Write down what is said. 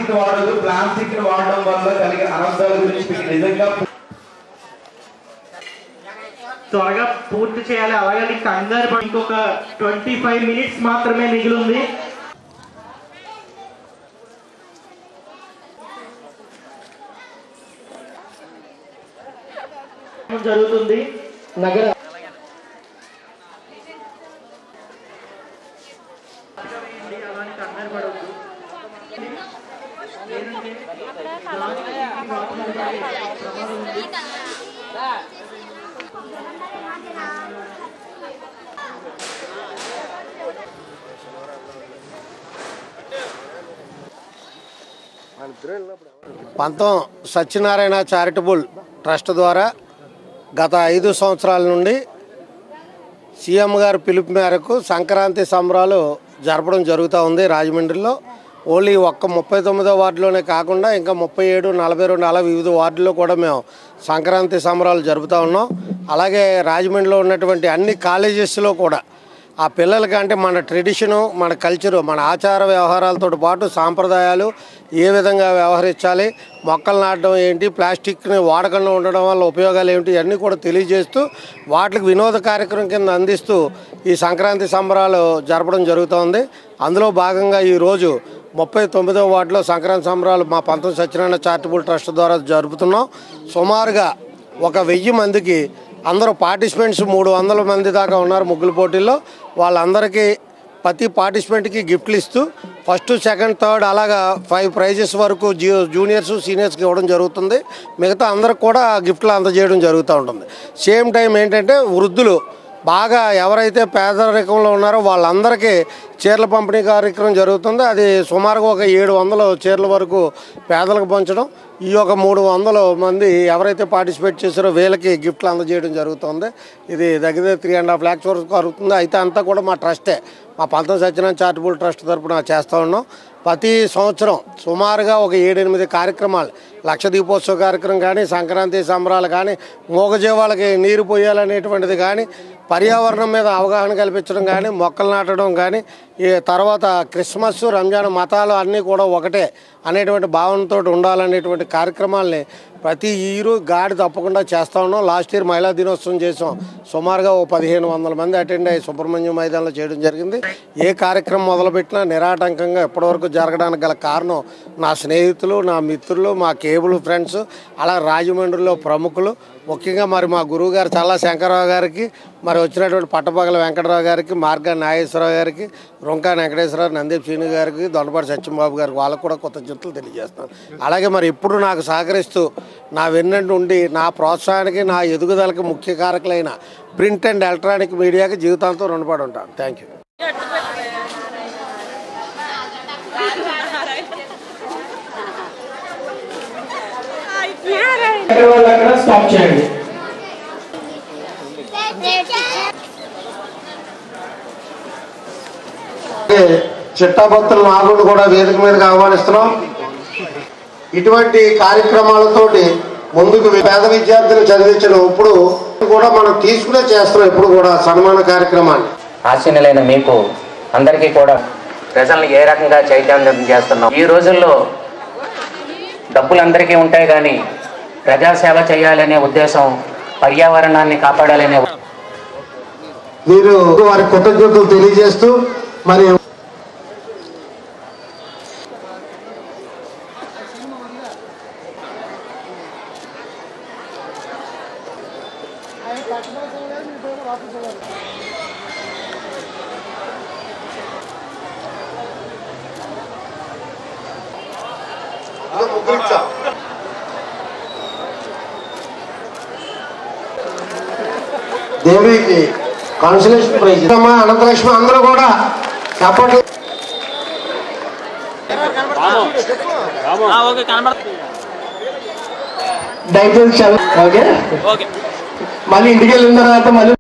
plastic వాడదు plastic వాడడం వల్ల కలిగే అనర్థాల గురించి మీకు నిజంగా త్వరగా పూర్తి చేయాలి అలాగే కంగారు పడి ఇంకొక ట్వంటీ ఫైవ్ మినిట్స్ మాత్రమే మిగిలి ఉంది జరుగుతుంది నగర అలానే కంగారు పడవద్దు పంతం సత్యనారాయణ చారిటబుల్ ట్రస్ట్ ద్వారా గత ఐదు సంవత్సరాల నుండి సీఎం గారి పిలుపు మేరకు సంక్రాంతి సంబరాలు జరపడం జరుగుతూ ఉంది రాజమండ్రిలో ఓన్లీ ఒక్క ముప్పై తొమ్మిదో వార్డులోనే కాకుండా ఇంకా ముప్పై ఏడు నలభై రెండు అలా వివిధ వార్డుల్లో కూడా మేము సంక్రాంతి సంబరాలు జరుపుతూ ఉన్నాం అలాగే రాజమండ్రిలో ఉన్నటువంటి అన్ని కాలేజెస్లో కూడా ఆ పిల్లలకి అంటే మన ట్రెడిషను మన కల్చరు మన ఆచార వ్యవహారాలతో పాటు సాంప్రదాయాలు ఏ విధంగా వ్యవహరించాలి మొక్కలు నాటడం ఏంటి ప్లాస్టిక్ని వాడకంలో ఉండడం వల్ల ఉపయోగాలు ఏమిటి ఇవన్నీ కూడా తెలియజేస్తూ వాటికి వినోద కార్యక్రమం కింద అందిస్తూ ఈ సంక్రాంతి సంబరాలు జరపడం జరుగుతోంది అందులో భాగంగా ఈరోజు ముప్పై తొమ్మిదవ వార్డులో సంక్రాంతి సంబరాలు మా పంతం సత్యనారాయణ చారిటబుల్ ట్రస్ట్ ద్వారా జరుపుతున్నాం సుమారుగా ఒక వెయ్యి మందికి అందరూ పార్టిసిపెంట్స్ మూడు వందల మంది దాకా ఉన్నారు ముగ్గుల పోటీల్లో వాళ్ళందరికీ ప్రతి పార్టిసిపెంట్కి గిఫ్ట్లు ఇస్తూ ఫస్ట్ సెకండ్ థర్డ్ అలాగా ఫైవ్ ప్రైజెస్ వరకు జూ జూనియర్స్ సీనియర్స్కి ఇవ్వడం జరుగుతుంది మిగతా అందరికి కూడా గిఫ్ట్లు అందజేయడం జరుగుతూ ఉంటుంది సేమ్ టైం ఏంటంటే వృద్ధులు బాగా ఎవరైతే పేదరికంలో ఉన్నారో వాళ్ళందరికీ చీరల పంపిణీ కార్యక్రమం జరుగుతుంది అది సుమారుగా ఒక ఏడు వందల చీరల వరకు పేదలకు పంచడం ఈ ఒక మూడు వందల మంది ఎవరైతే పార్టిసిపేట్ చేశారో వీళ్ళకి గిఫ్ట్లు అందజేయడం జరుగుతుంది ఇది దగ్గర త్రీ అండ్ హాఫ్ ల్యాక్స్ వరకు జరుగుతుంది అయితే అంతా కూడా మా ట్రస్టే మా పంతం సత్యనారాయణ చారిటబుల్ ట్రస్ట్ తరపున చేస్తూ ఉన్నాం ప్రతి సంవత్సరం సుమారుగా ఒక ఏడెనిమిది కార్యక్రమాలు లక్ష దీపోత్సవ కార్యక్రమం కానీ సంక్రాంతి సంబరాలు కానీ మూగజీవాలకి నీరు పోయాలనేటువంటిది కానీ పర్యావరణం మీద అవగాహన కల్పించడం కానీ మొక్కలు నాటడం కానీ ఈ తర్వాత క్రిస్మస్ రంజాన్ మతాలు అన్నీ కూడా ఒకటే అనేటువంటి భావనతో ఉండాలనేటువంటి కార్యక్రమాల్ని ప్రతి ఇయర్ గాడి తప్పకుండా చేస్తూ ఉన్నాం లాస్ట్ ఇయర్ మహిళా దినోత్సవం చేసాం సుమారుగా ఓ పదిహేను వందల మంది అటెండ్ అయ్యి సుబ్రహ్మణ్యం మైదానంలో చేయడం జరిగింది ఏ కార్యక్రమం మొదలుపెట్టినా నిరాటంకంగా ఎప్పటివరకు జరగడానికి గల కారణం నా స్నేహితులు నా మిత్రులు మా కేబుల్ ఫ్రెండ్స్ అలా రాజమండ్రిలో ప్రముఖులు ముఖ్యంగా మరి మా గురువు గారు చల్లా శంకరరావు గారికి మరి వచ్చినటువంటి పట్టపగల వెంకటరావు గారికి మార్గా నాగేశ్వరరావు గారికి రొంకా వెంకటేశ్వరరావు నందీప్ శ్రీను గారికి దొండపాటి సత్యంబాబు గారికి వాళ్ళకు కూడా కృతజ్ఞతలు తెలియజేస్తున్నాను అలాగే మరి ఇప్పుడు నాకు సహకరిస్తూ నా వెన్నంటి ఉండి నా ప్రోత్సాహానికి నా ఎదుగుదలకి ముఖ్య కారకులైన ప్రింట్ అండ్ ఎలక్ట్రానిక్ మీడియాకి జీవితాంతం రుణపడి ఉంటాను థ్యాంక్ యూ ఎక్కడ వాళ్ళు అక్కడ స్టాప్ చేయండి చిట్టాభక్తుల నాగుడు కూడా వేదిక మీదకి ఆహ్వానిస్తున్నాం ఇటువంటి కార్యక్రమాలతోటి ముందుకు పేద విద్యార్థులు చదివించడం ఇప్పుడు కూడా మనం తీసుకునే చేస్తున్నాం ఇప్పుడు కూడా సన్మాన కార్యక్రమాన్ని ఆశీనులైన మీకు అందరికీ కూడా ప్రజలను ఏ రకంగా చైతన్యం చేస్తున్నాం ఈ రోజుల్లో డబ్బులు అందరికీ ఉంటాయి కానీ ప్రజాసేవ చేయాలనే ఉద్దేశం పర్యావరణాన్ని కాపాడాలనే మీరు వారి కృతజ్ఞతలు తెలియజేస్తూ మరి దేవికి కాన్సులేషన్ ప్రైజ్ అమ్మా అనంతలక్ష్మి అందరూ కూడా చప్పట్లు దయచేసి చదువు ఓకే మళ్ళీ ఇంటికి వెళ్ళిన తర్వాత మళ్ళీ